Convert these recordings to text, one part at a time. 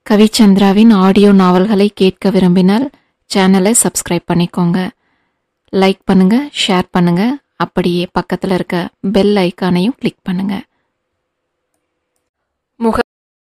கவிச்சந்திராவின் audio நாவல்களை கேட்க விரும்பினால் சேனலை சப்ஸ்கிரைப் பண்ணிக்கோங்க லைக் பண்ணுங்க ஷேர் பண்ணுங்க அப்படியே பக்கத்தில் இருக்க பெல் ஐக்கானையும் கிளிக் பண்ணுங்க முக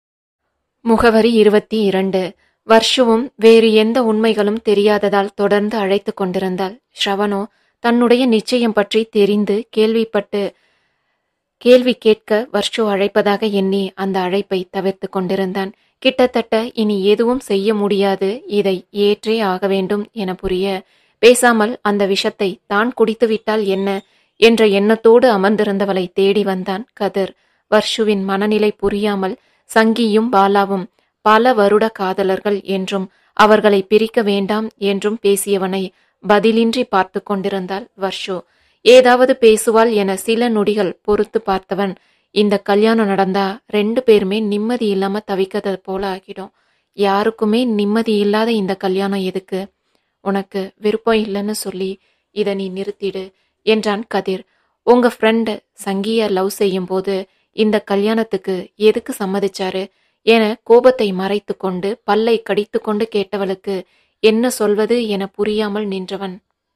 முகவரி இருபத்தி இரண்டு வர்ஷுவும் வேறு எந்த உண்மைகளும் தெரியாததால் தொடர்ந்து அழைத்து கொண்டிருந்தாள் ஸ்ரவணோ தன்னுடைய நிச்சயம் பற்றி தெரிந்து கேள்விப்பட்டு கேள்வி கேட்க வர்ஷு அழைப்பதாக எண்ணி அந்த அழைப்பை தவிர்த்து கொண்டிருந்தான் கிட்டத்தட்ட இனி எதுவும் செய்ய முடியாது இதை ஏற்றே ஆக வேண்டும் என புரிய பேசாமல் அந்த விஷத்தை தான் குடித்துவிட்டால் என்ன என்ற எண்ணத்தோடு அமர்ந்திருந்தவளை தேடி வந்தான் கதிர் வர்ஷுவின் மனநிலை புரியாமல் சங்கியும் பாலாவும் பல வருட காதலர்கள் என்றும் அவர்களை பிரிக்க வேண்டாம் என்றும் பேசியவனை பதிலின்றி பார்த்து கொண்டிருந்தாள் வர்ஷு ஏதாவது பேசுவாள் என சில நொடிகள் பொறுத்து பார்த்தவன் இந்த கல்யாணம் நடந்தா ரெண்டு பேருமே நிம்மதி இல்லாம தவிக்கிறது போல ஆகிடும் யாருக்குமே நிம்மதி இல்லாத இந்த கல்யாணம் எதுக்கு உனக்கு விருப்பம் இல்லைன்னு சொல்லி இதை நீ நிறுத்திடு என்றான் கதிர் உங்க ஃப்ரெண்டு சங்கிய லவ் செய்யும் போது இந்த கல்யாணத்துக்கு எதுக்கு சம்மதிச்சாரு என கோபத்தை மறைத்து கொண்டு பல்லை கடித்து கொண்டு கேட்டவளுக்கு என்ன சொல்வது என புரியாமல் நின்றவன்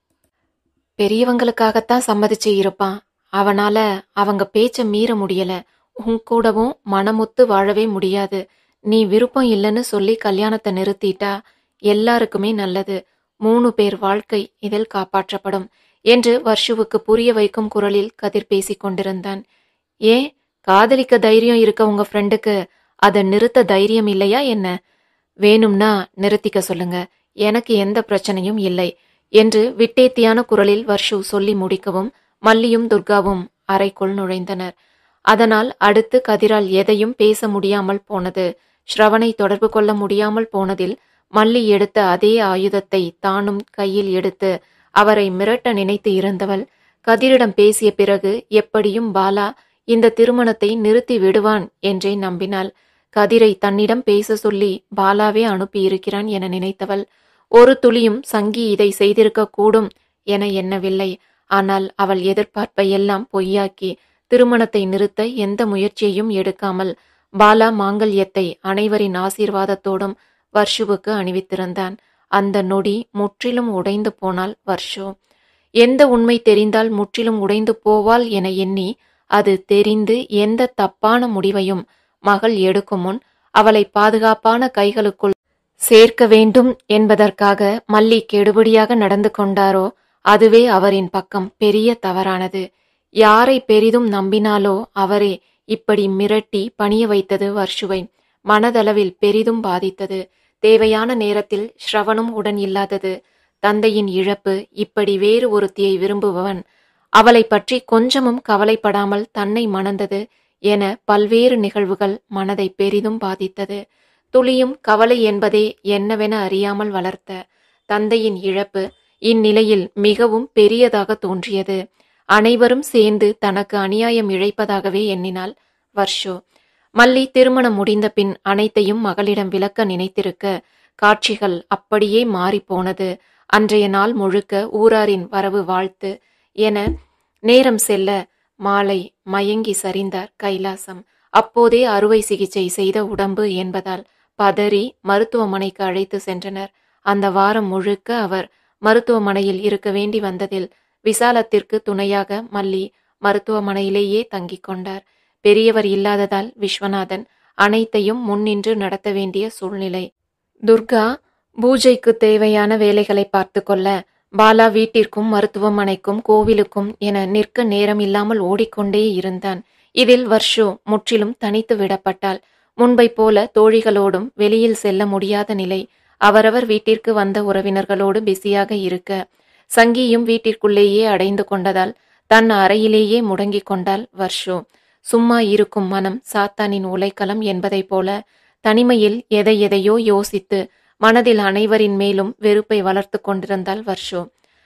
பெரியவங்களுக்காகத்தான் சம்மதிச்சு இருப்பான் அவனால அவங்க பேச்ச மீற முடியல உன் கூடவும் மனமுத்து வாழவே முடியாது நீ விருப்பம் இல்லைன்னு சொல்லி கல்யாணத்தை நிறுத்திட்டா எல்லாருக்குமே நல்லது மூணு பேர் வாழ்க்கை இதில் காப்பாற்றப்படும் என்று வர்ஷுவுக்கு புரிய வைக்கும் குரலில் கதிர் பேசிக் கொண்டிருந்தான் ஏன் காதலிக்க தைரியம் இருக்க உங்க ஃப்ரெண்டுக்கு அதை நிறுத்த தைரியம் இல்லையா என்ன வேணும்னா நிறுத்திக்க சொல்லுங்க எனக்கு எந்த பிரச்சனையும் இல்லை என்று விட்டேத்தியான குரலில் வர்ஷு சொல்லி முடிக்கவும் மல்லியும் துர்காவும் அறைக்குள் நுழைந்தனர் அதனால் அடுத்து கதிரால் எதையும் பேச முடியாமல் போனது ஸ்ரவனை தொடர்பு கொள்ள முடியாமல் போனதில் மல்லி எடுத்த அதே ஆயுதத்தை தானும் கையில் எடுத்து அவரை மிரட்ட நினைத்து இருந்தவள் கதிரிடம் பேசிய பிறகு எப்படியும் பாலா இந்த திருமணத்தை நிறுத்தி விடுவான் என்றே நம்பினாள் கதிரை தன்னிடம் பேச சொல்லி பாலாவே அனுப்பியிருக்கிறான் என நினைத்தவள் ஒரு துளியும் சங்கி இதை செய்திருக்க கூடும் என எண்ணவில்லை ஆனால் அவள் எதிர்பார்ப்பை எல்லாம் பொய்யாக்கி திருமணத்தை நிறுத்த எந்த முயற்சியையும் எடுக்காமல் பாலா மாங்கல்யத்தை அனைவரின் ஆசீர்வாதத்தோடும் வர்ஷுவுக்கு அணிவித்திருந்தான் அந்த நொடி முற்றிலும் உடைந்து போனாள் வர்ஷு எந்த உண்மை தெரிந்தால் முற்றிலும் உடைந்து போவாள் என எண்ணி அது தெரிந்து எந்த தப்பான முடிவையும் மகள் எடுக்கும் முன் அவளை பாதுகாப்பான கைகளுக்குள் சேர்க்க வேண்டும் என்பதற்காக மல்லி கெடுபடியாக நடந்து கொண்டாரோ அதுவே அவரின் பக்கம் பெரிய தவறானது யாரை பெரிதும் நம்பினாலோ அவரே இப்படி மிரட்டி பணிய வைத்தது வர்ஷுவை மனதளவில் பெரிதும் பாதித்தது தேவையான நேரத்தில் ஸ்ரவனும் உடன் இல்லாதது தந்தையின் இழப்பு இப்படி வேறு ஒருத்தியை விரும்புபவன் அவளை பற்றி கொஞ்சமும் கவலைப்படாமல் தன்னை மணந்தது என பல்வேறு நிகழ்வுகள் மனதை பெரிதும் பாதித்தது துளியும் கவலை என்பதே என்னவென அறியாமல் வளர்த்த தந்தையின் இழப்பு இந்நிலையில் மிகவும் பெரியதாக தோன்றியது அனைவரும் சேர்ந்து தனக்கு அநியாயம் இழைப்பதாகவே எண்ணினாள் வர்ஷோ மல்லி திருமணம் முடிந்த பின் அனைத்தையும் மகளிடம் விளக்க நினைத்திருக்க காட்சிகள் அப்படியே மாறிப்போனது அன்றைய நாள் முழுக்க ஊராரின் வரவு வாழ்த்து என நேரம் செல்ல மாலை மயங்கி சரிந்தார் கைலாசம் அப்போதே அறுவை சிகிச்சை செய்த உடம்பு என்பதால் பதறி மருத்துவமனைக்கு அழைத்து சென்றனர் அந்த வாரம் முழுக்க அவர் மருத்துவமனையில் இருக்க வேண்டி வந்ததில் விசாலத்திற்கு துணையாக மல்லி மருத்துவமனையிலேயே தங்கிக் கொண்டார் பெரியவர் இல்லாததால் விஸ்வநாதன் அனைத்தையும் முன்னின்று நடத்த வேண்டிய சூழ்நிலை துர்கா பூஜைக்கு தேவையான வேலைகளை பார்த்து கொள்ள பாலா வீட்டிற்கும் மருத்துவமனைக்கும் கோவிலுக்கும் என நிற்க நேரம் இல்லாமல் ஓடிக்கொண்டே இருந்தான் இதில் வர்ஷு முற்றிலும் தனித்து விடப்பட்டாள் முன்பை போல தோழிகளோடும் வெளியில் செல்ல முடியாத நிலை அவரவர் வீட்டிற்கு வந்த உறவினர்களோடு பிஸியாக இருக்க சங்கியும் வீட்டிற்குள்ளேயே அடைந்து கொண்டதால் தன் அறையிலேயே முடங்கிக் கொண்டாள் வர்ஷு சும்மா இருக்கும் மனம் சாத்தானின் உலைக்களம் என்பதைப் போல தனிமையில் எதை எதையோ யோசித்து மனதில் அனைவரின் மேலும் வெறுப்பை வளர்த்து கொண்டிருந்தாள் வர்ஷு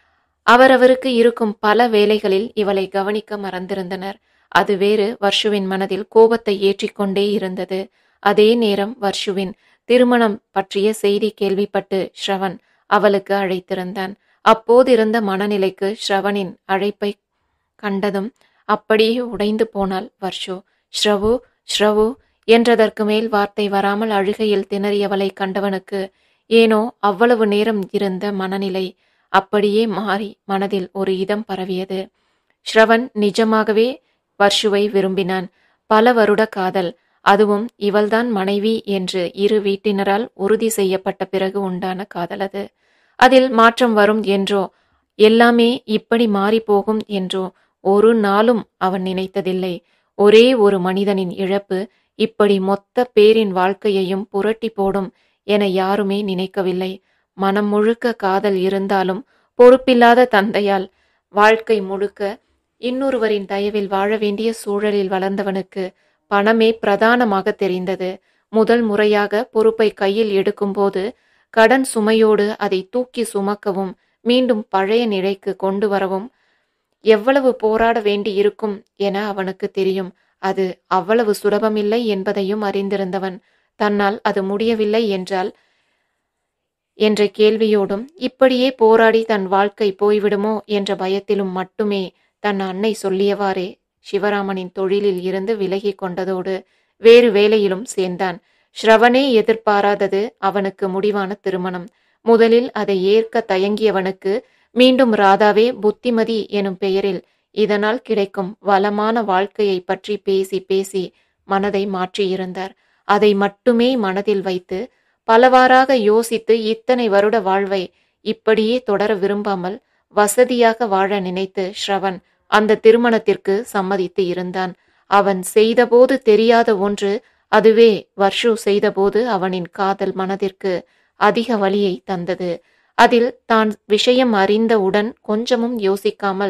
அவரவருக்கு இருக்கும் பல வேலைகளில் இவளை கவனிக்க மறந்திருந்தனர் அது வேறு வர்ஷுவின் மனதில் கோபத்தை ஏற்றிக்கொண்டே இருந்தது அதே நேரம் வர்ஷுவின் திருமணம் பற்றிய செய்தி கேள்விப்பட்டு ஸ்ரவன் அவளுக்கு அழைத்திருந்தான் அப்போதிருந்த மனநிலைக்கு ஸ்ரவனின் அழைப்பை கண்டதும் அப்படியே உடைந்து போனாள் வர்ஷு ஸ்ரவு ஸ்ரவு என்றதற்கு மேல் வார்த்தை வராமல் அழுகையில் திணறியவளை கண்டவனுக்கு ஏனோ அவ்வளவு நேரம் இருந்த மனநிலை அப்படியே மாறி மனதில் ஒரு இதம் பரவியது ஸ்ரவன் நிஜமாகவே வர்ஷுவை விரும்பினான் பல வருட காதல் அதுவும் இவள்தான் மனைவி என்று இரு வீட்டினரால் உறுதி செய்யப்பட்ட பிறகு உண்டான காதல் அது அதில் மாற்றம் வரும் என்றோ எல்லாமே இப்படி மாறிப்போகும் என்றோ ஒரு நாளும் அவன் நினைத்ததில்லை ஒரே ஒரு மனிதனின் இழப்பு இப்படி மொத்த பேரின் வாழ்க்கையையும் புரட்டி போடும் என யாருமே நினைக்கவில்லை மனம் முழுக்க காதல் இருந்தாலும் பொறுப்பில்லாத தந்தையால் வாழ்க்கை முழுக்க இன்னொருவரின் தயவில் வாழ வேண்டிய சூழலில் வளர்ந்தவனுக்கு பணமே பிரதானமாக தெரிந்தது முதல் முறையாக பொறுப்பை கையில் எடுக்கும்போது கடன் சுமையோடு அதை தூக்கி சுமக்கவும் மீண்டும் பழைய நிலைக்கு கொண்டு வரவும் எவ்வளவு போராட வேண்டி இருக்கும் என அவனுக்கு தெரியும் அது அவ்வளவு சுலபமில்லை என்பதையும் அறிந்திருந்தவன் தன்னால் அது முடியவில்லை என்றால் என்ற கேள்வியோடும் இப்படியே போராடி தன் வாழ்க்கை போய்விடுமோ என்ற பயத்திலும் மட்டுமே தன் அன்னை சொல்லியவாறே சிவராமனின் தொழிலில் இருந்து விலகி கொண்டதோடு வேறு வேலையிலும் சேர்ந்தான் ஸ்ரவனே எதிர்பாராதது அவனுக்கு முடிவான திருமணம் முதலில் அதை ஏற்க தயங்கியவனுக்கு மீண்டும் ராதாவே புத்திமதி எனும் பெயரில் இதனால் கிடைக்கும் வளமான வாழ்க்கையை பற்றி பேசி பேசி மனதை மாற்றியிருந்தார் அதை மட்டுமே மனதில் வைத்து பலவாறாக யோசித்து இத்தனை வருட வாழ்வை இப்படியே தொடர விரும்பாமல் வசதியாக வாழ நினைத்து ஸ்ரவன் அந்த திருமணத்திற்கு சம்மதித்து இருந்தான் அவன் செய்தபோது தெரியாத ஒன்று அதுவே வர்ஷு செய்தபோது அவனின் காதல் மனதிற்கு அதிக வலியை தந்தது அதில் தான் விஷயம் அறிந்தவுடன் கொஞ்சமும் யோசிக்காமல்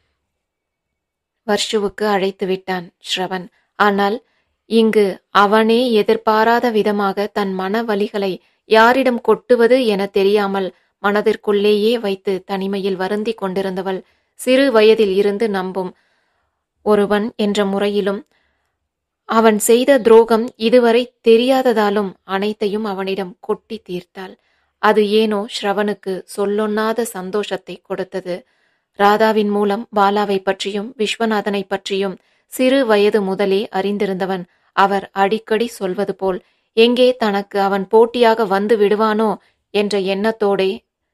வர்ஷுவுக்கு அழைத்து விட்டான் ஸ்ரவன் ஆனால் இங்கு அவனே எதிர்பாராத விதமாக தன் மன வலிகளை யாரிடம் கொட்டுவது என தெரியாமல் மனதிற்குள்ளேயே வைத்து தனிமையில் வருந்தி கொண்டிருந்தவள் சிறு வயதில் இருந்து நம்பும் ஒருவன் என்ற முறையிலும் அவன் செய்த துரோகம் இதுவரை தெரியாததாலும் அனைத்தையும் அவனிடம் கொட்டி தீர்த்தாள் அது ஏனோ ஸ்ரவனுக்கு சொல்லொண்ணாத சந்தோஷத்தை கொடுத்தது ராதாவின் மூலம் பாலாவை பற்றியும் விஸ்வநாதனை பற்றியும் சிறு வயது முதலே அறிந்திருந்தவன் அவர் அடிக்கடி சொல்வது போல் எங்கே தனக்கு அவன் போட்டியாக வந்து விடுவானோ என்ற எண்ணத்தோடே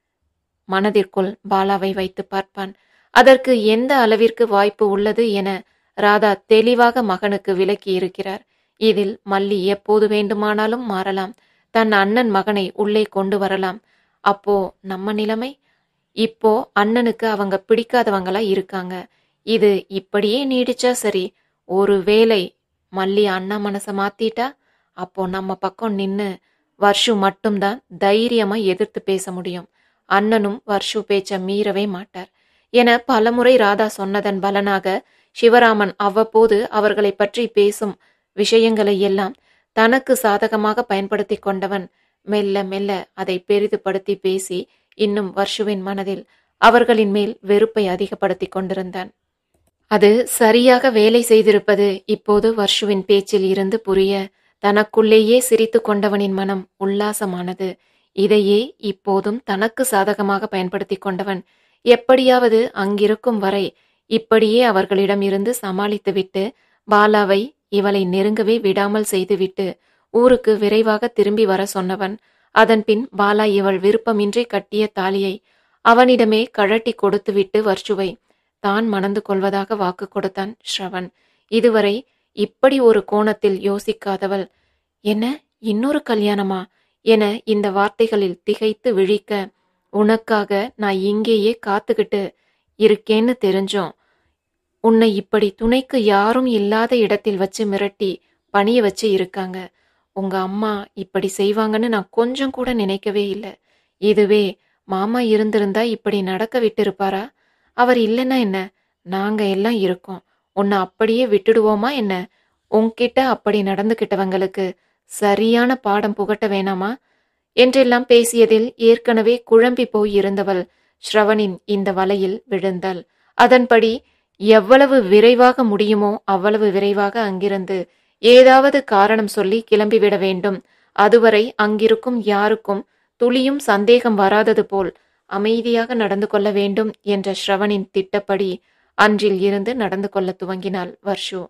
மனதிற்குள் பாலாவை வைத்து பார்ப்பான் அதற்கு எந்த அளவிற்கு வாய்ப்பு உள்ளது என ராதா தெளிவாக மகனுக்கு விளக்கி இருக்கிறார் இதில் மல்லி எப்போது வேண்டுமானாலும் மாறலாம் தன் அண்ணன் மகனை உள்ளே கொண்டு வரலாம் அப்போ நம்ம நிலைமை இப்போ அண்ணனுக்கு அவங்க பிடிக்காதவங்களா இருக்காங்க இது இப்படியே நீடிச்சா சரி ஒரு வேளை மல்லி அண்ணா மனசை மாத்திட்டா அப்போ நம்ம பக்கம் நின்னு வர்ஷு மட்டும்தான் தைரியமா எதிர்த்து பேச முடியும் அண்ணனும் வர்ஷு பேச்ச மீறவே மாட்டார் என பலமுறை ராதா சொன்னதன் பலனாக சிவராமன் அவ்வப்போது அவர்களை பற்றி பேசும் விஷயங்களை எல்லாம் தனக்கு சாதகமாக பயன்படுத்தி கொண்டவன் மெல்ல மெல்ல அதை பெரிதுபடுத்தி பேசி இன்னும் வர்ஷுவின் மனதில் அவர்களின் மேல் வெறுப்பை அதிகப்படுத்தி கொண்டிருந்தான் அது சரியாக வேலை செய்திருப்பது இப்போது வர்ஷுவின் பேச்சில் இருந்து புரிய தனக்குள்ளேயே சிரித்து கொண்டவனின் மனம் உல்லாசமானது இதையே இப்போதும் தனக்கு சாதகமாக பயன்படுத்தி கொண்டவன் எப்படியாவது அங்கிருக்கும் வரை இப்படியே அவர்களிடம் இருந்து சமாளித்துவிட்டு பாலாவை இவளை நெருங்கவே விடாமல் செய்துவிட்டு ஊருக்கு விரைவாக திரும்பி வர சொன்னவன் அதன்பின் பாலா இவள் விருப்பமின்றி கட்டிய தாலியை அவனிடமே கழட்டி கொடுத்துவிட்டு வர்ஷுவை தான் மணந்து கொள்வதாக வாக்கு கொடுத்தான் ஸ்ரவன் இதுவரை இப்படி ஒரு கோணத்தில் யோசிக்காதவள் என்ன இன்னொரு கல்யாணமா என இந்த வார்த்தைகளில் திகைத்து விழிக்க உனக்காக நான் இங்கேயே காத்துக்கிட்டு இருக்கேன்னு தெரிஞ்சோம் உன்னை இப்படி துணைக்கு யாரும் இல்லாத இடத்தில் வச்சு மிரட்டி பணிய வச்சு இருக்காங்க உங்க அம்மா இப்படி செய்வாங்கன்னு நான் கொஞ்சம் கூட நினைக்கவே இல்லை இதுவே மாமா இருந்திருந்தா இப்படி நடக்க விட்டிருப்பாரா அவர் இல்லைன்னா என்ன நாங்க எல்லாம் இருக்கோம் உன்னை அப்படியே விட்டுடுவோமா என்ன உன்கிட்ட அப்படி நடந்துகிட்டவங்களுக்கு சரியான பாடம் புகட்ட வேணாமா என்றெல்லாம் பேசியதில் ஏற்கனவே குழம்பி போய் இருந்தவள் ஸ்ரவனின் இந்த வலையில் விழுந்தாள் அதன்படி எவ்வளவு விரைவாக முடியுமோ அவ்வளவு விரைவாக அங்கிருந்து ஏதாவது காரணம் சொல்லி கிளம்பிவிட வேண்டும் அதுவரை அங்கிருக்கும் யாருக்கும் துளியும் சந்தேகம் வராதது போல் அமைதியாக நடந்து கொள்ள வேண்டும் என்ற ஸ்ரவனின் திட்டப்படி அன்றில் இருந்து நடந்து கொள்ள துவங்கினாள் வர்ஷு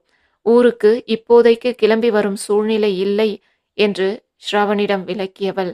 ஊருக்கு இப்போதைக்கு கிளம்பி வரும் சூழ்நிலை இல்லை என்று ஸ்ரவனிடம் விளக்கியவள்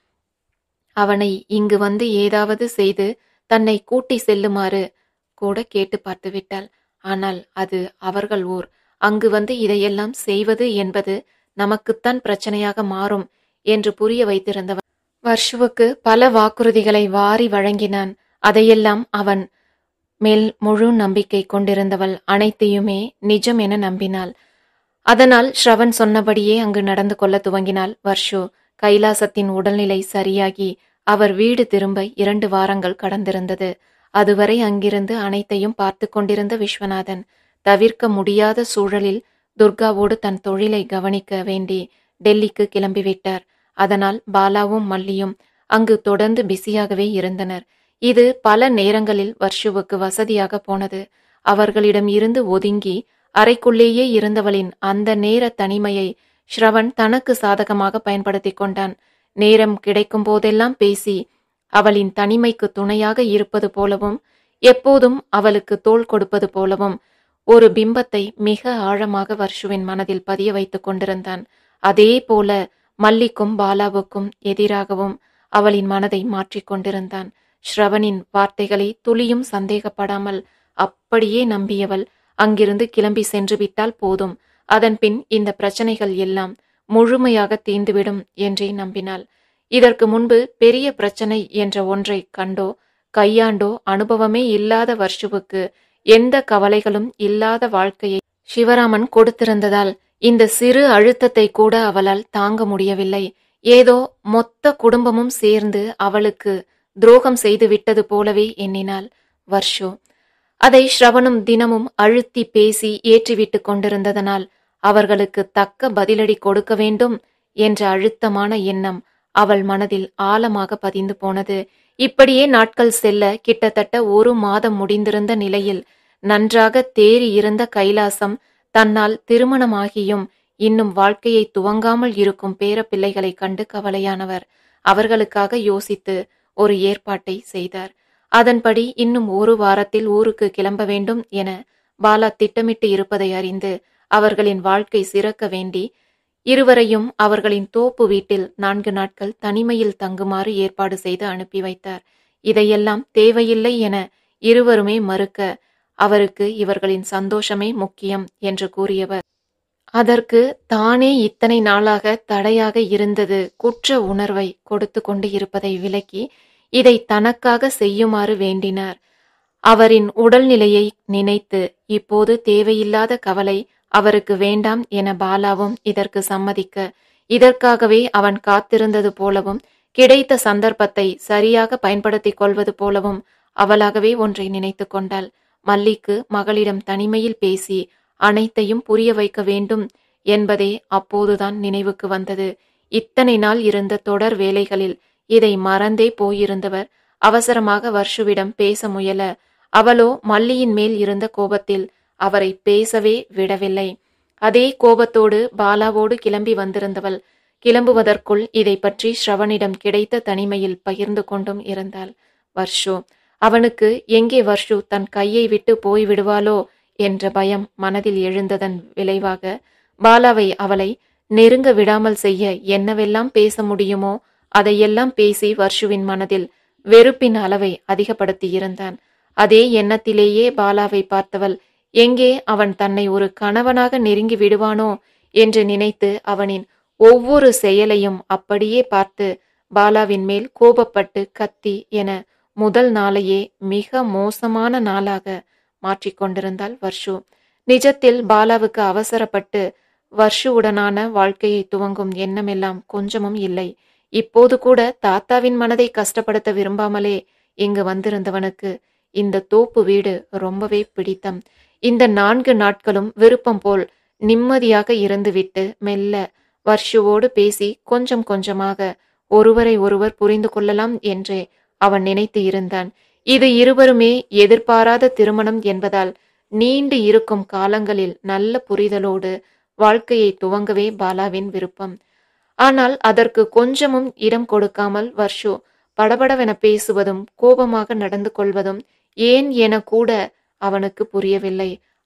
அவனை இங்கு வந்து ஏதாவது செய்து தன்னை கூட்டி செல்லுமாறு கூட கேட்டு பார்த்து விட்டாள் ஆனால் அது அவர்கள் ஊர் அங்கு வந்து இதையெல்லாம் செய்வது என்பது நமக்குத்தான் பிரச்சனையாக மாறும் என்று புரிய வைத்திருந்தவன் வர்ஷுவுக்கு பல வாக்குறுதிகளை வாரி வழங்கினான் அதையெல்லாம் அவன் மேல் முழு நம்பிக்கை கொண்டிருந்தவள் அனைத்தையுமே நிஜம் என நம்பினாள் அதனால் ஸ்ரவன் சொன்னபடியே அங்கு நடந்து கொள்ள துவங்கினாள் வர்ஷு கைலாசத்தின் உடல்நிலை சரியாகி அவர் வீடு திரும்ப இரண்டு வாரங்கள் கடந்திருந்தது அதுவரை அங்கிருந்து அனைத்தையும் பார்த்து கொண்டிருந்த விஸ்வநாதன் தவிர்க்க முடியாத சூழலில் துர்காவோடு தன் தொழிலை கவனிக்க வேண்டி டெல்லிக்கு கிளம்பிவிட்டார் அதனால் பாலாவும் மல்லியும் அங்கு தொடர்ந்து பிஸியாகவே இருந்தனர் இது பல நேரங்களில் வர்ஷுவுக்கு வசதியாக போனது அவர்களிடம் இருந்து ஒதுங்கி அறைக்குள்ளேயே இருந்தவளின் அந்த நேர தனிமையை ஸ்ரவன் தனக்கு சாதகமாக பயன்படுத்தி கொண்டான் நேரம் கிடைக்கும் போதெல்லாம் பேசி அவளின் தனிமைக்கு துணையாக இருப்பது போலவும் எப்போதும் அவளுக்கு தோள் கொடுப்பது போலவும் ஒரு பிம்பத்தை மிக ஆழமாக வர்ஷுவின் மனதில் பதிய வைத்துக் கொண்டிருந்தான் அதே போல மல்லிக்கும் பாலாவுக்கும் எதிராகவும் அவளின் மனதை மாற்றிக் கொண்டிருந்தான் ஸ்ரவனின் வார்த்தைகளை துளியும் சந்தேகப்படாமல் அப்படியே நம்பியவள் அங்கிருந்து கிளம்பி சென்று விட்டால் போதும் அதன்பின் இந்த பிரச்சனைகள் எல்லாம் முழுமையாக தீர்ந்துவிடும் என்றே நம்பினாள் இதற்கு முன்பு பெரிய பிரச்சனை என்ற ஒன்றை கண்டோ கையாண்டோ அனுபவமே இல்லாத வர்ஷுவுக்கு எந்த கவலைகளும் இல்லாத வாழ்க்கையை சிவராமன் கொடுத்திருந்ததால் இந்த சிறு அழுத்தத்தை கூட அவளால் தாங்க முடியவில்லை ஏதோ மொத்த குடும்பமும் சேர்ந்து அவளுக்கு துரோகம் செய்து விட்டது போலவே எண்ணினாள் வர்ஷு அதை ஸ்ரவனும் தினமும் அழுத்தி பேசி ஏற்றிவிட்டு கொண்டிருந்ததனால் அவர்களுக்கு தக்க பதிலடி கொடுக்க வேண்டும் என்ற அழுத்தமான எண்ணம் அவள் மனதில் ஆழமாக பதிந்து போனது இப்படியே நாட்கள் செல்ல கிட்டத்தட்ட ஒரு மாதம் முடிந்திருந்த நிலையில் நன்றாக தேறி இருந்த கைலாசம் தன்னால் திருமணமாகியும் இன்னும் வாழ்க்கையை துவங்காமல் இருக்கும் பேர பிள்ளைகளை கண்டு கவலையானவர் அவர்களுக்காக யோசித்து ஒரு ஏற்பாட்டை செய்தார் அதன்படி இன்னும் ஒரு வாரத்தில் ஊருக்கு கிளம்ப வேண்டும் என பாலா திட்டமிட்டு இருப்பதை அறிந்து அவர்களின் வாழ்க்கை சிறக்க வேண்டி இருவரையும் அவர்களின் தோப்பு வீட்டில் நான்கு நாட்கள் தனிமையில் தங்குமாறு ஏற்பாடு செய்து அனுப்பி வைத்தார் இதையெல்லாம் தேவையில்லை என இருவருமே மறுக்க அவருக்கு இவர்களின் சந்தோஷமே முக்கியம் என்று கூறியவர் அதற்கு தானே இத்தனை நாளாக தடையாக இருந்தது குற்ற உணர்வை கொடுத்து கொண்டு இருப்பதை விலக்கி இதை தனக்காக செய்யுமாறு வேண்டினார் அவரின் உடல்நிலையை நினைத்து இப்போது தேவையில்லாத கவலை அவருக்கு வேண்டாம் என பாலாவும் இதற்கு சம்மதிக்க இதற்காகவே அவன் காத்திருந்தது போலவும் கிடைத்த சந்தர்ப்பத்தை சரியாக பயன்படுத்திக் கொள்வது போலவும் அவளாகவே ஒன்றை நினைத்து கொண்டாள் மல்லிக்கு மகளிடம் தனிமையில் பேசி அனைத்தையும் புரிய வைக்க வேண்டும் என்பதே அப்போதுதான் நினைவுக்கு வந்தது இத்தனை நாள் இருந்த தொடர் வேலைகளில் இதை மறந்தே போயிருந்தவர் அவசரமாக வர்ஷுவிடம் பேச முயல அவளோ மல்லியின் மேல் இருந்த கோபத்தில் அவரை பேசவே விடவில்லை அதே கோபத்தோடு பாலாவோடு கிளம்பி வந்திருந்தவள் கிளம்புவதற்குள் இதை பற்றி ஸ்ரவனிடம் கிடைத்த தனிமையில் பகிர்ந்து கொண்டும் இருந்தாள் வர்ஷு அவனுக்கு எங்கே வர்ஷு தன் கையை விட்டு போய் விடுவாளோ என்ற பயம் மனதில் எழுந்ததன் விளைவாக பாலாவை அவளை நெருங்க விடாமல் செய்ய என்னவெல்லாம் பேச முடியுமோ அதையெல்லாம் பேசி வர்ஷுவின் மனதில் வெறுப்பின் அளவை அதிகப்படுத்தி இருந்தான் அதே எண்ணத்திலேயே பாலாவை பார்த்தவள் எங்கே அவன் தன்னை ஒரு கணவனாக நெருங்கி விடுவானோ என்று நினைத்து அவனின் ஒவ்வொரு செயலையும் அப்படியே பார்த்து பாலாவின் மேல் கோபப்பட்டு கத்தி என முதல் நாளையே மிக மோசமான நாளாக மாற்றிக்கொண்டிருந்தாள் வர்ஷு நிஜத்தில் பாலாவுக்கு அவசரப்பட்டு வர்ஷுவுடனான வாழ்க்கையை துவங்கும் எண்ணமெல்லாம் கொஞ்சமும் இல்லை இப்போது கூட தாத்தாவின் மனதை கஷ்டப்படுத்த விரும்பாமலே இங்கு வந்திருந்தவனுக்கு இந்த தோப்பு வீடு ரொம்பவே பிடித்தம் இந்த நான்கு நாட்களும் விருப்பம் போல் நிம்மதியாக இருந்துவிட்டு மெல்ல வர்ஷுவோடு பேசி கொஞ்சம் கொஞ்சமாக ஒருவரை ஒருவர் புரிந்து கொள்ளலாம் என்றே அவன் நினைத்து இருந்தான் இது இருவருமே எதிர்பாராத திருமணம் என்பதால் நீண்டு இருக்கும் காலங்களில் நல்ல புரிதலோடு வாழ்க்கையை துவங்கவே பாலாவின் விருப்பம் ஆனால் அதற்கு கொஞ்சமும் இடம் கொடுக்காமல் வர்ஷு படபடவென பேசுவதும் கோபமாக நடந்து கொள்வதும் ஏன் என கூட அவனுக்கு புரியவில்லை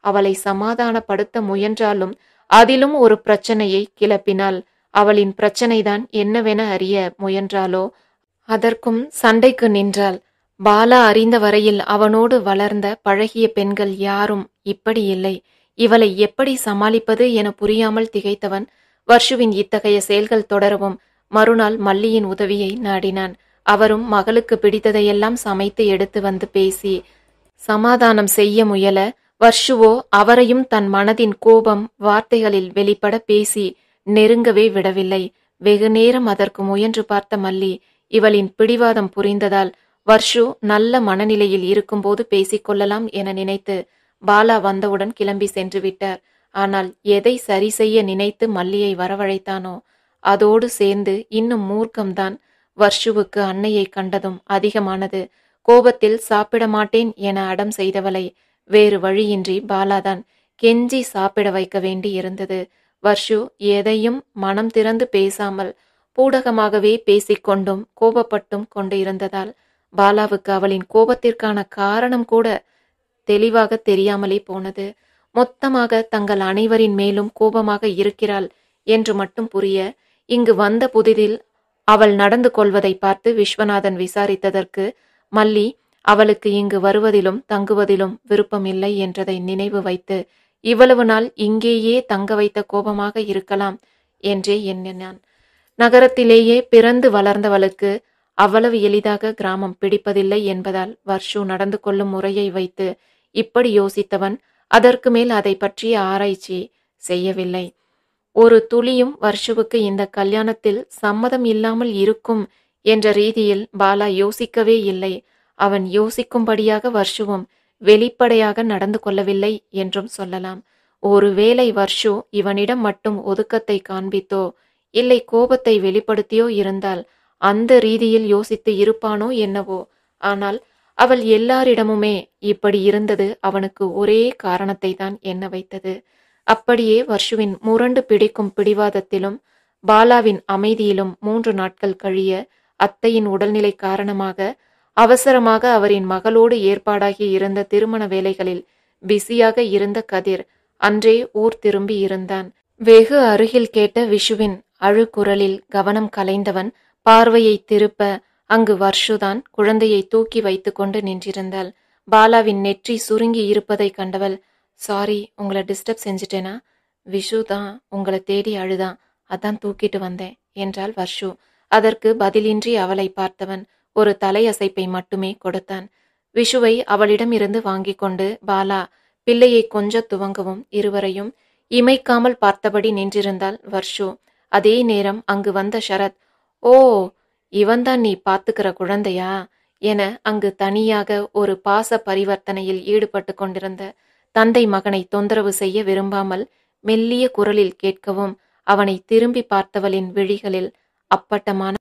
அவளை சமாதானப்படுத்த முயன்றாலும் அதிலும் ஒரு பிரச்சனையை கிளப்பினாள் அவளின் பிரச்சனைதான் என்னவென அறிய முயன்றாளோ அதற்கும் சண்டைக்கு நின்றாள் பாலா அறிந்த வரையில் அவனோடு வளர்ந்த பழகிய பெண்கள் யாரும் இப்படி இல்லை இவளை எப்படி சமாளிப்பது என புரியாமல் திகைத்தவன் வர்ஷுவின் இத்தகைய செயல்கள் தொடரவும் மறுநாள் மல்லியின் உதவியை நாடினான் அவரும் மகளுக்கு பிடித்ததையெல்லாம் சமைத்து எடுத்து வந்து பேசி சமாதானம் செய்ய முயல வர்ஷுவோ அவரையும் தன் மனதின் கோபம் வார்த்தைகளில் வெளிப்பட பேசி நெருங்கவே விடவில்லை வெகு நேரம் அதற்கு முயன்று பார்த்த மல்லி இவளின் பிடிவாதம் புரிந்ததால் வர்ஷு நல்ல மனநிலையில் இருக்கும்போது பேசிக்கொள்ளலாம் என நினைத்து பாலா வந்தவுடன் கிளம்பி சென்று விட்டார் ஆனால் எதை சரி செய்ய நினைத்து மல்லியை வரவழைத்தானோ அதோடு சேர்ந்து இன்னும் மூர்க்கம்தான் வர்ஷுவுக்கு அன்னையை கண்டதும் அதிகமானது கோபத்தில் சாப்பிட மாட்டேன் என அடம் செய்தவளை வேறு வழியின்றி பாலாதான் கெஞ்சி சாப்பிட வைக்க வேண்டி இருந்தது வர்ஷு எதையும் மனம் திறந்து பேசாமல் பூடகமாகவே பேசிக்கொண்டும் கோபப்பட்டும் கொண்டு இருந்ததால் பாலாவுக்கு அவளின் கோபத்திற்கான காரணம் கூட தெளிவாக தெரியாமலே போனது மொத்தமாக தங்கள் அனைவரின் மேலும் கோபமாக இருக்கிறாள் என்று மட்டும் புரிய இங்கு வந்த புதிதில் அவள் நடந்து கொள்வதை பார்த்து விஸ்வநாதன் விசாரித்ததற்கு மல்லி அவளுக்கு இங்கு வருவதிலும் தங்குவதிலும் விருப்பமில்லை என்றதை நினைவு வைத்து இவ்வளவு நாள் இங்கேயே தங்க வைத்த கோபமாக இருக்கலாம் என்றே எண்ணினான் நகரத்திலேயே பிறந்து வளர்ந்தவளுக்கு அவ்வளவு எளிதாக கிராமம் பிடிப்பதில்லை என்பதால் வர்ஷு நடந்து கொள்ளும் முறையை வைத்து இப்படி யோசித்தவன் அதற்கு மேல் அதை பற்றிய ஆராய்ச்சி செய்யவில்லை ஒரு துளியும் வர்ஷுவுக்கு இந்த கல்யாணத்தில் சம்மதம் இல்லாமல் இருக்கும் என்ற ரீதியில் பாலா யோசிக்கவே இல்லை அவன் யோசிக்கும்படியாக வர்ஷுவும் வெளிப்படையாக நடந்து கொள்ளவில்லை என்றும் சொல்லலாம் ஒருவேளை வர்ஷு இவனிடம் மட்டும் ஒதுக்கத்தை காண்பித்தோ இல்லை கோபத்தை வெளிப்படுத்தியோ இருந்தால் அந்த ரீதியில் யோசித்து இருப்பானோ என்னவோ ஆனால் அவள் எல்லாரிடமுமே இப்படி இருந்தது அவனுக்கு ஒரே காரணத்தை தான் எண்ண வைத்தது அப்படியே வர்ஷுவின் முரண்டு பிடிக்கும் பிடிவாதத்திலும் பாலாவின் அமைதியிலும் மூன்று நாட்கள் கழிய அத்தையின் உடல்நிலை காரணமாக அவசரமாக அவரின் மகளோடு ஏற்பாடாகி இருந்த திருமண வேலைகளில் பிஸியாக இருந்த கதிர் அன்றே ஊர் திரும்பி இருந்தான் வெகு அருகில் கேட்ட விஷுவின் அழுகுரலில் கவனம் கலைந்தவன் பார்வையை திருப்ப அங்கு வர்ஷுதான் குழந்தையை தூக்கி வைத்துக்கொண்டு நின்றிருந்தாள் பாலாவின் நெற்றி சுருங்கி இருப்பதை கண்டவள் சாரி உங்களை டிஸ்டர்ப் செஞ்சுட்டேனா விஷு தான் உங்களை தேடி அழுதான் அதான் தூக்கிட்டு வந்தேன் என்றாள் வர்ஷு அதற்கு பதிலின்றி அவளை பார்த்தவன் ஒரு தலையசைப்பை மட்டுமே கொடுத்தான் விஷுவை அவளிடமிருந்து வாங்கிக் கொண்டு பாலா பிள்ளையை கொஞ்ச துவங்கவும் இருவரையும் இமைக்காமல் பார்த்தபடி நின்றிருந்தாள் வர்ஷு அதே நேரம் அங்கு வந்த சரத் ஓ இவன்தான் நீ பாத்துக்கிற குழந்தையா என அங்கு தனியாக ஒரு பாச பரிவர்த்தனையில் ஈடுபட்டு கொண்டிருந்த தந்தை மகனை தொந்தரவு செய்ய விரும்பாமல் மெல்லிய குரலில் கேட்கவும் அவனை திரும்பி பார்த்தவளின் விழிகளில் அப்பட்டமான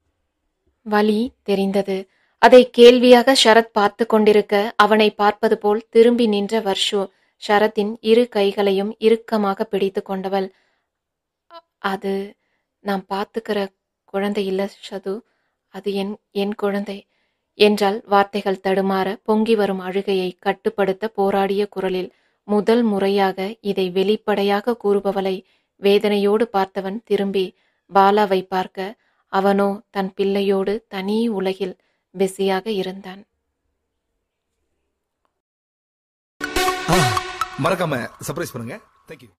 வலி தெரிந்தது அதை கேள்வியாக ஷரத் பார்த்து கொண்டிருக்க அவனை பார்ப்பது போல் திரும்பி நின்ற வர்ஷு ஷரத்தின் இரு கைகளையும் இறுக்கமாக பிடித்து கொண்டவள் அது நான் பார்த்துக்கிற குழந்தை இல்ல ஷது அது என் என் குழந்தை என்றால் வார்த்தைகள் தடுமாற பொங்கி வரும் அழுகையை கட்டுப்படுத்த போராடிய குரலில் முதல் முறையாக இதை வெளிப்படையாக கூறுபவளை வேதனையோடு பார்த்தவன் திரும்பி பாலாவை பார்க்க அவனோ தன் பிள்ளையோடு தனி உலகில் பிஸியாக இருந்தான் மறக்காம சர்ப்ரைஸ் பண்ணுங்க தேங்க்யூ